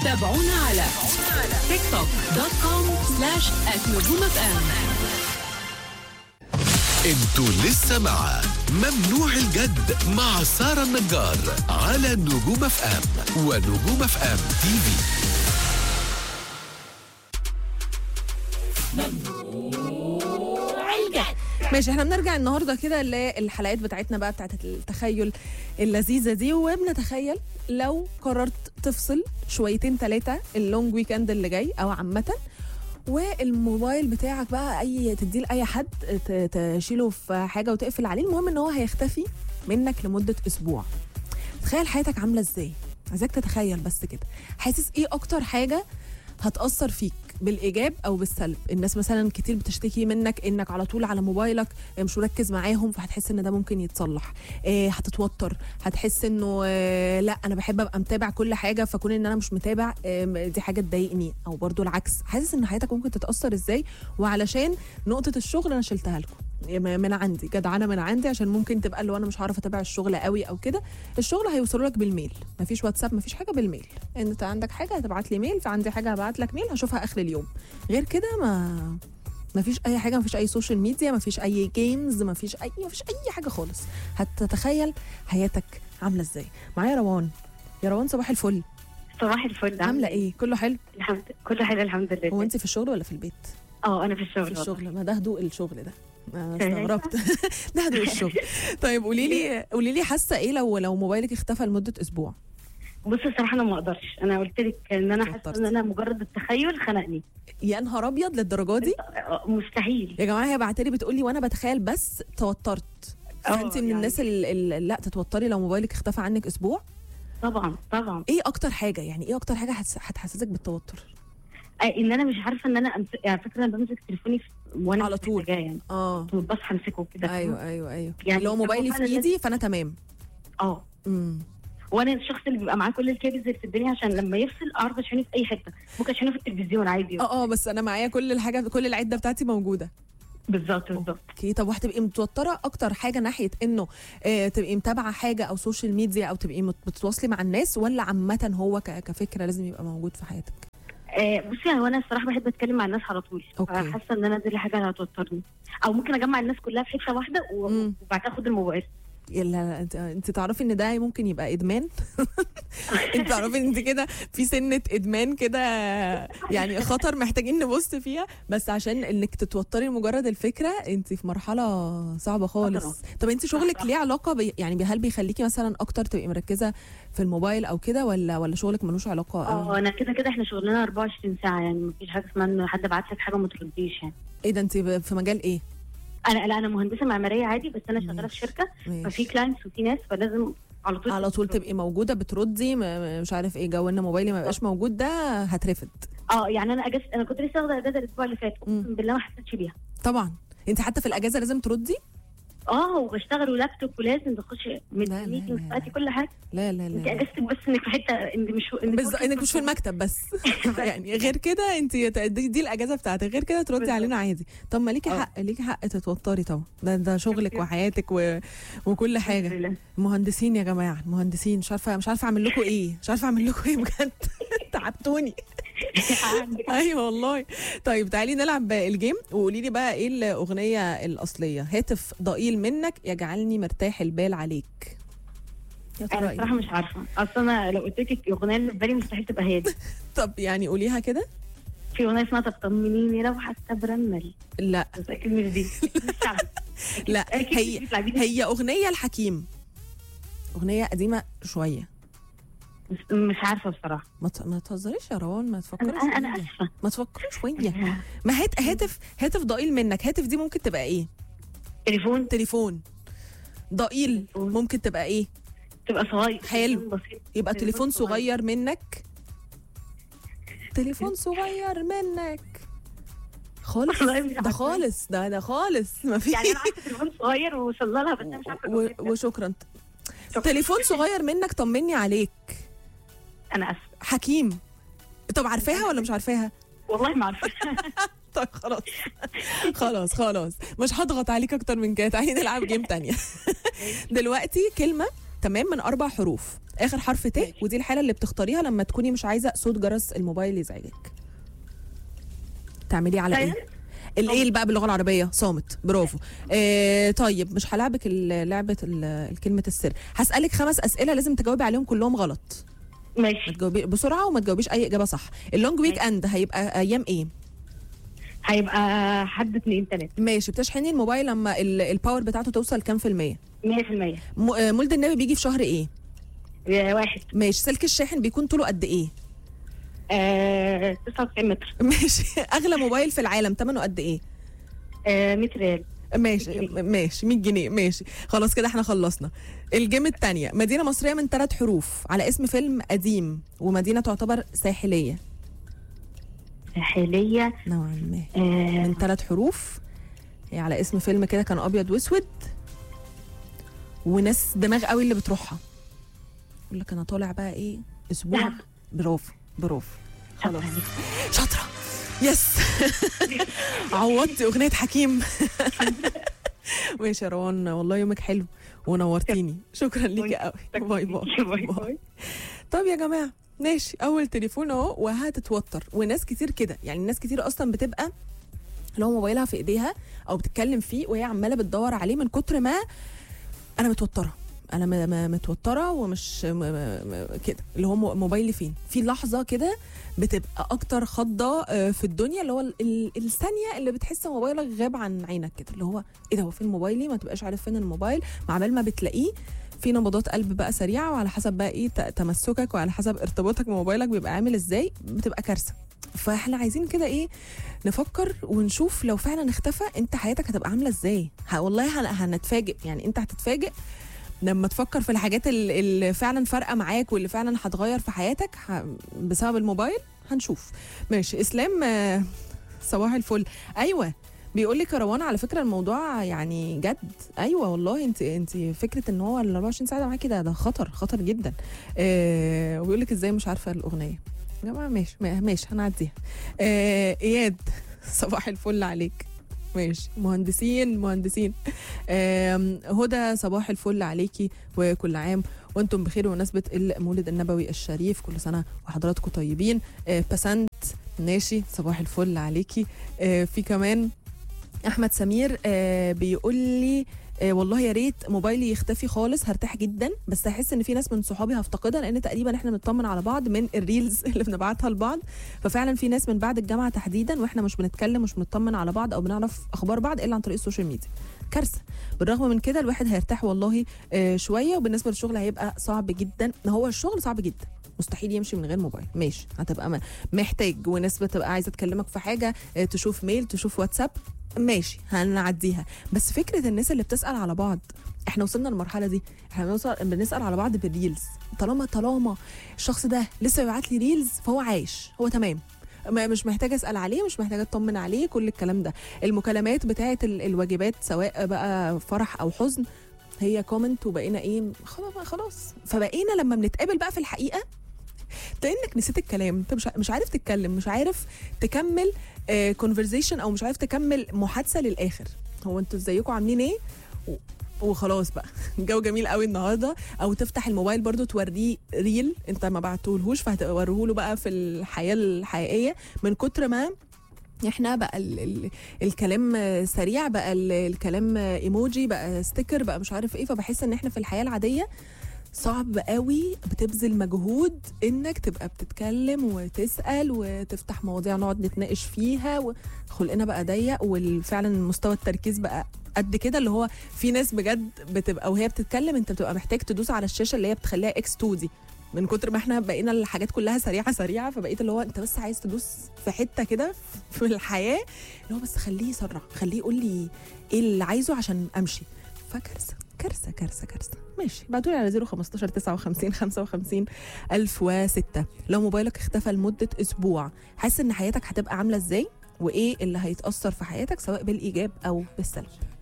تابعونا على تيك توك دوت كوم سلاش نجوم اف ام انتوا لسه مع ممنوع الجد مع سارة النجار على نجوم اف ام ونجوم اف ام تي في ماشي احنا بنرجع النهارده كده للحلقات بتاعتنا بقى بتاعت التخيل اللذيذه دي وبنتخيل لو قررت تفصل شويتين ثلاثه اللونج ويكند اللي جاي او عامه والموبايل بتاعك بقى اي تديه لاي حد ت- تشيله في حاجه وتقفل عليه المهم ان هو هيختفي منك لمده اسبوع تخيل حياتك عامله ازاي عايزاك تتخيل بس كده حاسس ايه اكتر حاجه هتأثر فيك بالإيجاب أو بالسلب الناس مثلا كتير بتشتكي منك إنك على طول على موبايلك مش مركز معاهم فهتحس إن ده ممكن يتصلح إيه هتتوتر هتحس إنه إيه لا أنا بحب أبقى متابع كل حاجة فكون إن أنا مش متابع إيه دي حاجة تضايقني أو برضو العكس حاسس إن حياتك ممكن تتأثر إزاي وعلشان نقطة الشغل أنا شلتها لكم من عندي جدعانه من عندي عشان ممكن تبقى اللي هو انا مش هعرف اتابع الشغل قوي او كده الشغل هيوصلوا لك بالميل مفيش واتساب مفيش حاجه بالميل انت عندك حاجه هتبعت لي ميل فعندي حاجه هبعت لك ميل هشوفها اخر اليوم غير كده ما مفيش اي حاجه مفيش اي سوشيال ميديا مفيش اي جيمز مفيش اي مفيش اي حاجه خالص هتتخيل حياتك عامله ازاي معايا روان يا روان صباح الفل صباح الفل عامله ايه كله حلو الحمد كله حلو الحمد لله هو انت في الشغل ولا في البيت اه انا في الشغل في والله. الشغل ما ده هدوء الشغل ده انا أيوة. استغربت ده هدوء الشغل طيب قولي لي قولي لي حاسه ايه لو لو موبايلك اختفى لمده اسبوع بصي الصراحه انا ما اقدرش انا قلت لك ان انا حاسه اتوترت. ان انا مجرد التخيل خنقني يا نهار ابيض للدرجه دي آه، مستحيل يا جماعه هي بعتلي بتقولي وانا بتخيل بس توترت اه، فانت من يعني. الناس اللي لا تتوتري لو موبايلك اختفى عنك اسبوع طبعا طبعا ايه اكتر حاجه يعني ايه اكتر حاجه هتس- هتحسسك بالتوتر آه، ان انا مش عارفه ان انا أمس... يعني فكره انا بمسك تليفوني في... وانا على مش طول. محتاجاه يعني اه بصحى امسكه كده ايوه ايوه ايوه يعني لو هو موبايلي في فعلا ايدي فانا تمام اه امم وانا الشخص اللي بيبقى معاه كل الكيبلز اللي في الدنيا عشان لما يفصل اعرف اشحنه في اي حته ممكن اشحنه في التلفزيون عادي اه اه بس انا معايا كل الحاجه كل العده بتاعتي موجوده بالظبط بالظبط اوكي طب وهتبقي متوتره اكتر حاجه ناحيه انه آه تبقي متابعه حاجه او سوشيال ميديا او تبقي مت- بتتواصلي مع الناس ولا عامه هو ك- كفكره لازم يبقى موجود في حياتك آه بصي هو انا الصراحه بحب اتكلم مع الناس على طول أوكي. حاسه ان انا دي الحاجه اللي هتوترني او ممكن اجمع الناس كلها في حته واحده و- مم. وبعد كده اخد الموبايل يلا انت انت تعرفي ان ده ممكن يبقى ادمان انت تعرفي ان انت كده في سنه ادمان كده يعني خطر محتاجين نبص فيها بس عشان انك تتوتري لمجرد الفكره انت في مرحله صعبه خالص طب انت شغلك ليه علاقه بي يعني هل بيخليكي مثلا اكتر تبقي مركزه في الموبايل او كده ولا ولا شغلك ملوش علاقه اه قوي انا كده كده احنا شغلنا 24 ساعه يعني مفيش حاجه اسمها ان حد بعت لك حاجه وما ترديش يعني ايه ده انت ب- في مجال ايه انا لا انا مهندسه معماريه عادي بس انا شغاله في ماشي. شركه ففي ماشي. كلاينتس وفي ناس فلازم على طول على طول تبقي موجوده بتردي م- م- مش عارف ايه جو ان موبايلي ما يبقاش موجود ده هترفض اه يعني انا اجازه انا كنت لسه واخده اجازه الاسبوع اللي فات مم. اقسم بالله ما حسيتش بيها طبعا انت حتى في الاجازه لازم تردي اه وبشتغل ولابتوب ولازم بخش لا، ميتنج لا. بتاعتي كل حاجه لا لا انت لا اجازتك بس انك في حته انت مش انك بالظبط انك مش في المكتب بس يعني غير كده انت دي, دي الاجازه بتاعتك غير كده تردي بالظبط. علينا عادي طب ما ليكي اه. حق ليكي حق تتوتري طبعا ده ده شغلك وحياتك و... وكل حاجه مهندسين يا جماعه المهندسين مش عارفه مش عارفه اعمل لكم ايه مش عارفه اعمل لكم ايه بجد تعبتوني ايوه والله طيب تعالي نلعب الجيم وقولي لي بقى ايه الاغنيه الاصليه هاتف ضئيل منك يجعلني مرتاح البال عليك يا انا ترى ايه الصراحه مش عارفه اصل انا لو قلت لك الاغنيه اللي في بالي مستحيل تبقى هي دي طب يعني قوليها كده في اغنيه اسمها طب طمنيني لو حتى برمل لا بس اكيد مش دي الشعبي. أكيد- لا أكيد هي مش بتلعبيني. هي اغنيه الحكيم اغنيه قديمه شويه مش- مش عارفه بصراحه ما ت- ما تهزريش يا روان ما تفكري انا انا, أنا شويه اسفه ما تفكري شويه ما هات هاتف هاتف ضئيل منك هاتف دي ممكن تبقى ايه تليفون تليفون ضئيل تليفون. ممكن تبقى ايه تبقى صغير حلو. تليفون بسيط يبقى تليفون تليفون صغير. صغير منك تليفون صغير منك خالص والله مش ده عارفة. خالص ده ده خالص ما في يعني انا عارفه تليفون صغير ووصل لها بس انا مش عارفه و- الأغنية. وشكرا شكراً. تليفون صغير منك طمني عليك انا اسفه حكيم طب عارفاها ولا مش عارفاها والله ما عارفه طيب خلاص خلاص خلاص مش هضغط عليك اكتر من كده تعالي نلعب جيم تانية دلوقتي كلمة تمام من أربع حروف اخر حرف ت ماشي. ودي الحاله اللي بتختاريها لما تكوني مش عايزه صوت جرس الموبايل يزعجك تعمليه على ايه Silent؟ الايه اللي بقى باللغه العربيه صامت برافو آه طيب مش هلعبك ال- لعبه ال- كلمه السر هسالك خمس اسئله لازم تجاوبي عليهم كلهم غلط ما ماشي تجاوبي بسرعه وما تجاوبيش اي اجابه صح اللونج ويك ماشي. اند هيبقى ايام ايه هيبقى حد اتنين تلاته ماشي بتشحني الموبايل لما ال- الباور بتاعته توصل كام في الميه 100% م- آه، مولد النبي بيجي في شهر ايه واحد ماشي سلك الشاحن بيكون طوله قد ايه آه 99 متر ماشي اغلى موبايل في العالم ثمنه قد ايه آه 100 ريال ماشي 100 جنيه. ماشي 100 جنيه ماشي خلاص كده احنا خلصنا الجيم الثانيه مدينه مصريه من ثلاث حروف على اسم فيلم قديم ومدينه تعتبر ساحليه ساحليه نوعا ما آه من ثلاث حروف هي على اسم فيلم كده كان ابيض واسود وناس دماغ قوي اللي بتروحها يقول لك انا طالع بقى ايه اسبوع دهب. برافو برافو خلاص شكراً. شاطره يس عوضتي اغنيه حكيم ماشي يا روان والله يومك حلو ونورتيني شكرا ليكي قوي باي باي باي باي طب يا جماعه ماشي اول تليفون اهو وهتتوتر وناس كتير كده يعني ناس كتير اصلا بتبقى اللي هو موبايلها في ايديها او بتتكلم فيه وهي عماله بتدور عليه من كتر ما انا متوتره انا م- م- متوتره ومش م- م- م- كده اللي هو مو- موبايلي فين في لحظه كده بتبقى اكتر خضه آه، في الدنيا اللي هو ال- ال- الثانيه اللي بتحس موبايلك غاب عن عينك كده اللي هو ايه ده هو فين موبايلي ما تبقاش عارف فين الموبايل مع بال ما بتلاقيه في نبضات قلب بقى سريعه وعلى حسب بقى ايه ت- تمسكك وعلى حسب ارتباطك بموبايلك بيبقى عامل ازاي بتبقى كارثه فاحنا عايزين كده ايه نفكر ونشوف لو فعلا اختفى انت حياتك هتبقى عامله ازاي ه- والله هن- هنتفاجئ يعني انت هتتفاجئ لما تفكر في الحاجات ال- اللي فعلا فارقه معاك واللي فعلا هتغير في حياتك ه- بسبب الموبايل هنشوف ماشي اسلام آه، صباح الفل ايوه بيقول لك يا روان على فكره الموضوع يعني جد ايوه والله انت انت فكره ان هو ال 24 ساعه ده معاكي ده ده خطر خطر جدا آه وبيقول لك ازاي مش عارفه الاغنيه يا جماعه ماشي ما- ماشي هنعديها آه اياد صباح الفل عليك ماشي مهندسين مهندسين آم، هدى صباح الفل عليكي وكل عام وانتم بخير بمناسبه المولد النبوي الشريف كل سنه وحضراتكم طيبين آه، بسنت ماشي صباح الفل عليكي آه، في كمان احمد سمير آه، بيقول لي آه، والله يا ريت موبايلي يختفي خالص هرتاح جدا بس هحس ان في ناس من صحابي هفتقدها لان تقريبا احنا بنطمن على بعض من الريلز اللي بنبعتها لبعض ففعلا في ناس من بعد الجامعه تحديدا واحنا مش بنتكلم مش بنطمن على بعض او بنعرف اخبار بعض الا عن طريق السوشيال ميديا كارثه بالرغم من كده الواحد هيرتاح والله آه، شويه وبالنسبه للشغل هيبقى صعب جدا هو الشغل صعب جدا مستحيل يمشي من غير موبايل ماشي هتبقى م- محتاج وناس بتبقى عايزه تكلمك في حاجه آه، تشوف ميل تشوف واتساب ماشي هنعديها بس فكره الناس اللي بتسال على بعض احنا وصلنا للمرحله دي احنا بنوصل بنسال على بعض بالريلز طالما طالما الشخص ده لسه بيبعت لي ريلز فهو عايش هو تمام ما- مش محتاجه اسال عليه مش محتاجه اطمن عليه كل الكلام ده المكالمات بتاعه ال- الواجبات سواء بقى فرح او حزن هي كومنت وبقينا ايه خلاص خلاص فبقينا لما بنتقابل بقى في الحقيقه تلاقي انك نسيت الكلام انت مش ع- مش عارف تتكلم مش عارف تكمل كونفرزيشن او مش عارف تكمل محادثه للاخر هو انتوا ازيكم عاملين ايه و- وخلاص بقى الجو جميل قوي النهارده او تفتح الموبايل برضو توريه ريل انت ما بعتهولهوش فهتوريه له بقى في الحياه الحقيقيه من كتر ما احنا بقى ال ال الكلام سريع بقى ال الكلام ايموجي بقى ستيكر بقى مش عارف ايه فبحس ان احنا في الحياه العاديه صعب قوي بتبذل مجهود انك تبقى بتتكلم وتسال وتفتح مواضيع نقعد نتناقش فيها وخلقنا بقى ضيق وفعلا مستوى التركيز بقى قد كده اللي هو في ناس بجد بتبقى وهي بتتكلم انت بتبقى محتاج تدوس على الشاشه اللي هي بتخليها اكس 2 دي من كتر ما احنا بقينا الحاجات كلها سريعه سريعه فبقيت اللي هو انت بس عايز تدوس في حته كده في الحياه اللي هو بس خليه يسرع خليه يقول لي ايه اللي عايزه عشان امشي فكارثه كارثه كارثه كارثه ماشي بعتوا لي على 015 59 55 1006 لو موبايلك اختفى لمده اسبوع حاسس ان حياتك هتبقى عامله ازاي وايه اللي هيتاثر في حياتك سواء بالايجاب او بالسلب